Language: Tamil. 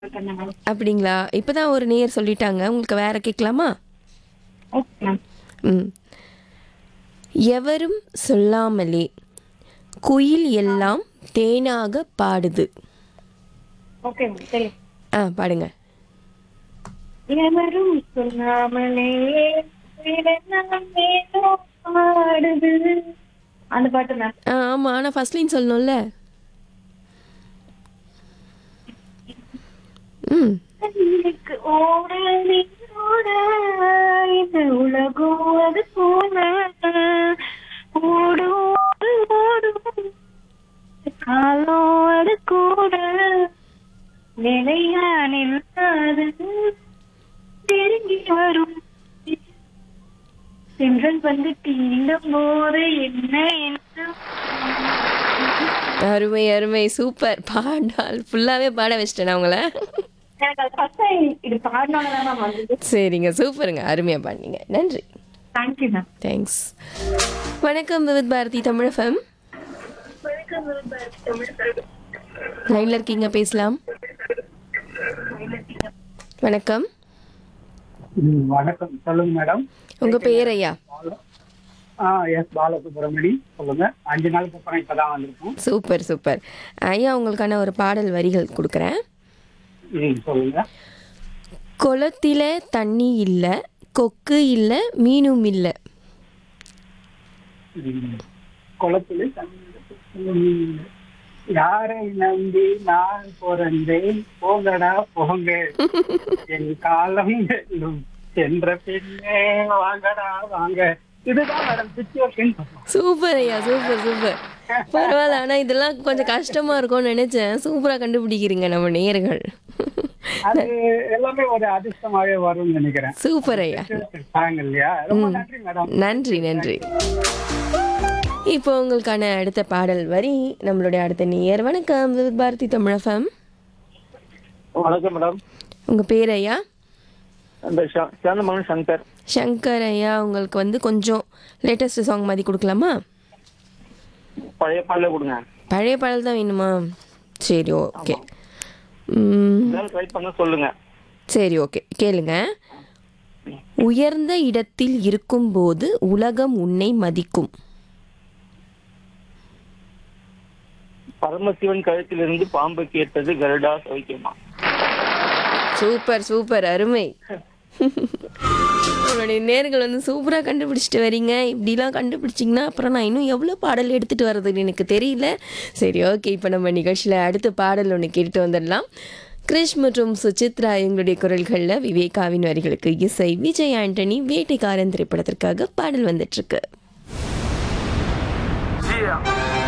இருக்கேன் மேம் அப்படிங்களா இப்பதான் ஒரு நேயர் சொல்லிட்டாங்க உங்களுக்கு வேற கேட்கலாமா ஓகே மேம் ம் எவரும் சொல்லாமலே குயில் எல்லாம் தேனாக பாடுது ஓகே மேம் சரி ஆ பாடுங்க எவரும் சொல்லாமலே உயிரெல்லாம் ஏதோ பாடுது அந்த பாட்டு மேம் ஆ ஆமாம் ஆனால் ஃபர்ஸ்ட் லைன் சொல்லணும்ல ம் கண்ணுக்கு ஓட நீரோட இந்த உலகம் அது போல ஓடும் ஓடும் காலம் அது கூட நிலையா நில்லாது நெருங்கி வரும் சென்றல் வந்து தீண்டும் போது என்ன என்று அருமை அருமை சூப்பர் பாடால் ஃபுல்லாகவே பாட வச்சிட்டேன் உங்களை எனக்கு அது ஃபர்ஸ்ட் டைம் இது பாடினால தான் மேம் வந்தது சரிங்க சூப்பருங்க அருமையாக பாடினீங்க நன்றி தேங்க்யூ மேம் தேங்க்ஸ் வணக்கம் விவித் பாரதி தமிழ் ஃபம் லைனில் இருக்கீங்க பேசலாம் வணக்கம் ம், வணக்கம் சொல்லுங்க மேடம் உங்கள் பேர் ஐயா ஆ எஸ் பாலசுப்ரமணி சொல்லுங்க அஞ்சு நாளுக்கு அப்புறம் இப்பதான் வந்திருக்கோம் சூப்பர் சூப்பர் ஐயா உங்களுக்கான ஒரு பாடல் வரிகள் கொடுக்குறேன் ம் சொல்லுங்க குளத்தில தண்ணி இல்லை கொக்கு இல்லை மீனும் இல்லை ம், குளத்துல தண்ணி ம், யாரை நம்பி நான் பிறந்தேன் போங்கடா போங்க என் காலம் வெல்லும் சென்ற பின்னே வாங்கடா வாங்க இதுதான் மேடம் சுச்சுவேஷன் சூப்பர் ஐயா சூப்பர் சூப்பர் பரவாயில்ல ஆனால் இதெல்லாம் கொஞ்சம் கஷ்டமாக இருக்கும்னு நினச்சேன் சூப்பராக கண்டுபிடிக்கிறீங்க நம்ம நேயர்கள் அது எல்லாமே ஒரு அதிர்ஷ்டமாவே வரும்னு நினைக்கிறேன் சூப்பர் ஐயா சாங் இல்லையா ரொம்ப நன்றி மேடம் நன்றி நன்றி இப்போ உங்களுக்கான அடுத்த பாடல் வரி நம்மளுடைய அடுத்த நேயர் வணக்கம் விவித் பாரதி தமிழகம் வணக்கம் மேடம் உங்கள் பேர் ஐயா இந்த ச- சேந்தமங்கலம் சங்கர் சங்கர் ஐயா உங்களுக்கு வந்து கொஞ்சம் லேட்டஸ்ட் சாங் மாதிரி கொடுக்கலாமா பழைய பாடலே கொடுங்க பழைய பாடல் தான் வேணுமா சரி ஓகே ம், இருந்தாலும் ட்ரை பண்ண சொல்லுங்க சரி ஓகே கேளுங்க உயர்ந்த இடத்தில் இருக்கும்போது உலகம் உன்னை மதிக்கும் பரமசிவன் கழுத்திலிருந்து பாம்பு கேட்டது கருடா சௌக்கியமா சூப்பர் சூப்பர் அருமை உங்களுடைய நேர்கள் வந்து சூப்பராக கண்டுபிடிச்சிட்டு வரீங்க இப்படிலாம் கண்டுபிடிச்சிங்கன்னா அப்புறம் நான் இன்னும் எவ்வளோ பாடல் எடுத்துகிட்டு வர்றதுன்னு எனக்கு தெரியல சரி ஓகே இப்போ நம்ம நிகழ்ச்சியில் அடுத்த பாடல் ஒன்று கேட்டுட்டு வந்துடலாம் கிரிஷ் மற்றும் சுசித்ரா எங்களுடைய குரல்களில் விவேகாவின் வரிகளுக்கு இசை விஜய் ஆண்டனி வேட்டைக்காரன் திரைப்படத்திற்காக பாடல் வந்துட்டுருக்கு Yeah.